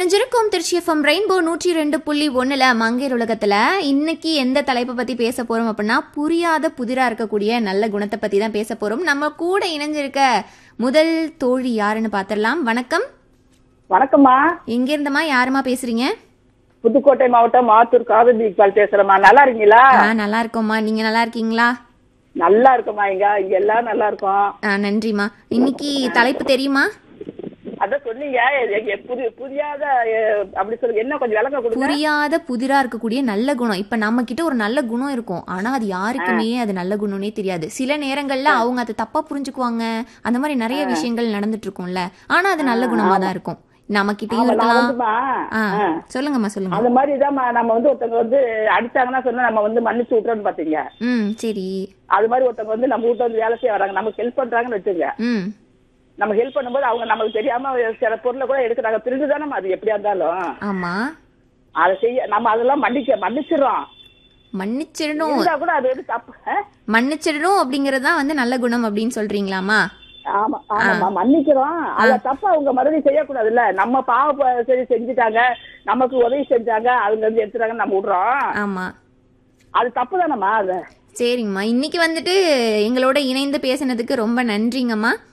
இணைஞ்சிருக்கும் Trichy FM rainbow நூற்றி ரெண்டு புள்ளி ஒண்ணுல மங்கையர் உலகத்துல இன்னைக்கு எந்த தலைப்பை பத்தி பேச போறோம் அப்படின்னா புரியாத புதிரா இருக்கக்கூடிய நல்ல குணத்தை பத்தி தான் பேச போறோம் நம்ம கூட இணைஞ்சிருக்க முதல் தோழி யாருன்னு பாத்திரலாம் வணக்கம் வணக்கம்மா எங்க இருந்தமா யாருமா பேசுறீங்க புதுக்கோட்டை மாவட்டம் மாத்தூர் காவிரி இக்பால் பேசுறேம்மா நல்லா இருக்கீங்களா ஆ நல்லா இருக்கோம்மா நீங்க நல்லா இருக்கீங்களா நல்லா இருக்கோம்மா இங்க இங்க எல்லாம் நல்லா இருக்கும் ஆ நன்றிம்மா இன்னைக்கு தலைப்பு தெரியுமா அதான் சொன்னீங்க எ- எ- புரி புரியாத எ, அப்படி சொல்லுங்க என்ன கொஞ்சம் விளங்க கொடுங்க புரியாத புதிரா இருக்கக்கூடிய நல்ல குணம் இப்ப நம்ம கிட்ட ஒரு நல்ல குணம் இருக்கும் ஆனா அது யாருக்குமே அது நல்ல குணம்னே தெரியாது சில நேரங்கள்ல அவங்க அதை தப்பா புரிஞ்சுக்குவாங்க அந்த மாதிரி நிறைய விஷயங்கள் நடந்துட்டு இருக்கும்ல ஆனா அது நல்ல குணமா தான் இருக்கும் நம்ம கிட்டயும் ஆமா, நான் இருக்கலாம் வந்துமா ஆ ஆ. சொல்லுங்கம்மா சொல்லுங்க அந்த மாதிரி தான்மா நம்ம வந்து ஒருத்தவங்க வந்து அடிச்சாங்கன்னா சொன்னா நம்ம வந்து மன்னிச்சு விட்டுறோம்னு பாத்தீங்க ம் சரி அது மாதிரி ஒருத்தவங்க வந்து நம்ம வீட்டு வந்து வேலை செய்ய வராங்க நமக்கு ஹெல்ப் பண்றாங்கன்னு வச்சுங்க ம் நம்ம ஹெல்ப் பண்ணும்போது அவங்க நமக்கு தெரியாம சில பொருளை கூட எடுக்கிறாங்க திருடு தானே அது எப்படியா இருந்தாலும் ஆமா அதை செய்ய நம்ம அதெல்லாம் மன்னிக்க மன்னிச்சிடுறோம் மன்னிச்சிடணும் இருந்தா கூட அது வந்து தப்பு ஆ? மன்னிச்சிடணும் அப்படிங்கறது தான் வந்து நல்ல குணம் அப்படின்னு சொல்றீங்களாமா ஆமா ஆமாமா மன்னிக்கிறோம் அத தப்ப அவங்க மறுபடியும் செய்யக்கூடாதுல்ல நம்ம பாவ ப- சரி செஞ்சுட்டாங்க நமக்கு உதவி செஞ்சாங்க அவங்க வந்து எடுத்துட்டாங்கன்னு நம்ம விடுறோம் ஆமா அது தப்பு தானம்மா அது சரிங்கம்மா இன்னைக்கு வந்துட்டு எங்களோட இணைந்து பேசினதுக்கு ரொம்ப நன்றிங்கம்மா